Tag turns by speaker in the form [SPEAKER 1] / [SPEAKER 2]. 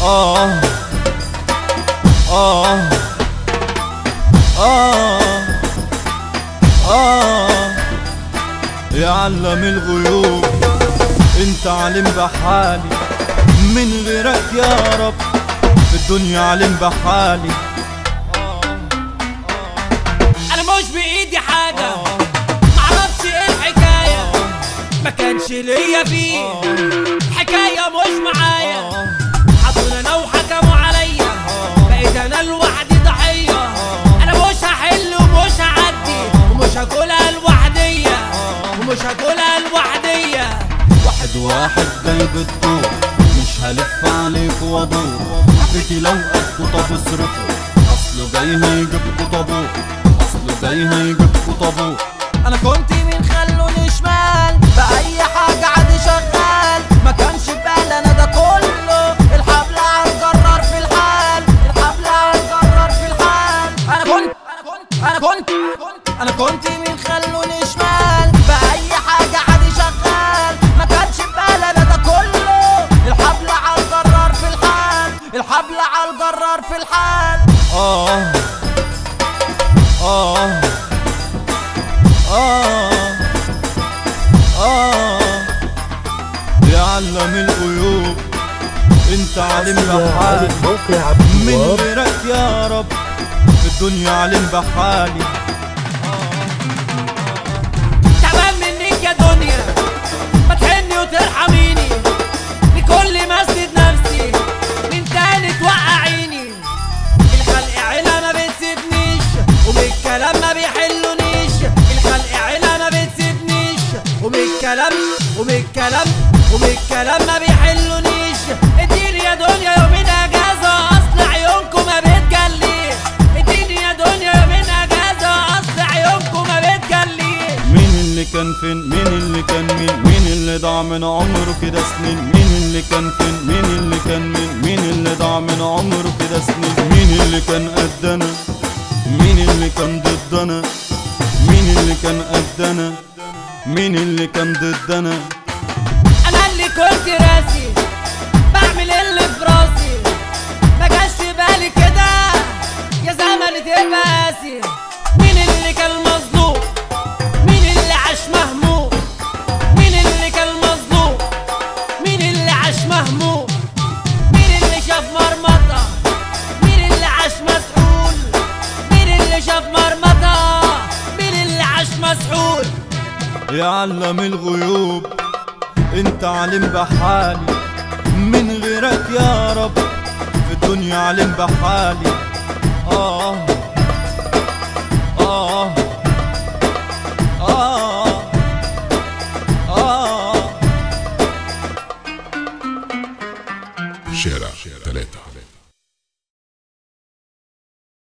[SPEAKER 1] آه آه آه آه يا علم الغيوب انت علم بحالي من غيرك يا رب في الدنيا علم بحالي
[SPEAKER 2] انا مش بايدي حاجة معرفش ايه الحكاية ما كانش ليا فيه حكاية مش معايا حطونا انا وحكموا عليا بقيت انا لوحدي ضحية انا مش هحل ومش هعدي ومش هاكلها لوحدية ومش هاكلها لوحدية
[SPEAKER 1] واحد واحد جاي بالدور مش هلف عليك وادور حبيتي لو قدوا طب اصرفوا اصله جاي هيجيبكوا طابور اصله جاي هيجيبكوا طابور
[SPEAKER 3] انا كنت من خلوني شمال بأي حاجة عادي شغال ما كانش في بالي انا ده كله الحبل على الجرار في الحال الحبل على الجرار في الحال انا كنت انا كنت انا كنت من خلوني شمال بأي حاجة عادي شغال ما كانش في بالي انا ده كله الحبل على الجرار في الحال الحبل على الجرار في الحال
[SPEAKER 1] آه آه آه آه يا علم الغيوب انت علم بحالي
[SPEAKER 4] موقع عبد
[SPEAKER 1] من
[SPEAKER 4] الوهاب
[SPEAKER 1] غيرك يا رب في الدنيا علم بحالي
[SPEAKER 2] تعبان منك يا دنيا ما تحني وترحميني لكل مسجد نفسي من تاني توقعيني الخلق عيلة ما بتسيبنيش وبالكلام ما بيحلونيش الخلق عيلة ما بتسيبنيش وبالكلام وبالكلام وبالكلام ما بيحلونيش اديني يا دنيا يومين اجازة اصل عيونكم ما بتجليش اديني يا دنيا يومين اجازة اصل عيونكم ما بتجليش
[SPEAKER 1] مين اللي كان فين مين اللي كان مين مين اللي ضاع من عمره كده سنين مين اللي كان فين مين اللي كان مين مين اللي ضاع من عمره كده سنين مين اللي كان قدنا مين اللي كان ضدنا مين اللي كان قدنا مين اللي كان ضدنا
[SPEAKER 2] انا اللي كنت راسي بعمل اللي في راسي ما جاش في بالي كده يا زمن تبقى قاسي مين اللي كان مظلوم مين اللي عاش مهموم مين اللي كان مظلوم مين اللي عاش مهموم مين اللي شاف مرمطة مين اللي عاش مسحول مين اللي شاف مرمطة مين اللي عاش مسحول
[SPEAKER 1] يا علم الغيوب انت علم بحالي من غيرك يا رب في الدنيا علم بحالي آه آه آه آه
[SPEAKER 5] شارع ثلاثة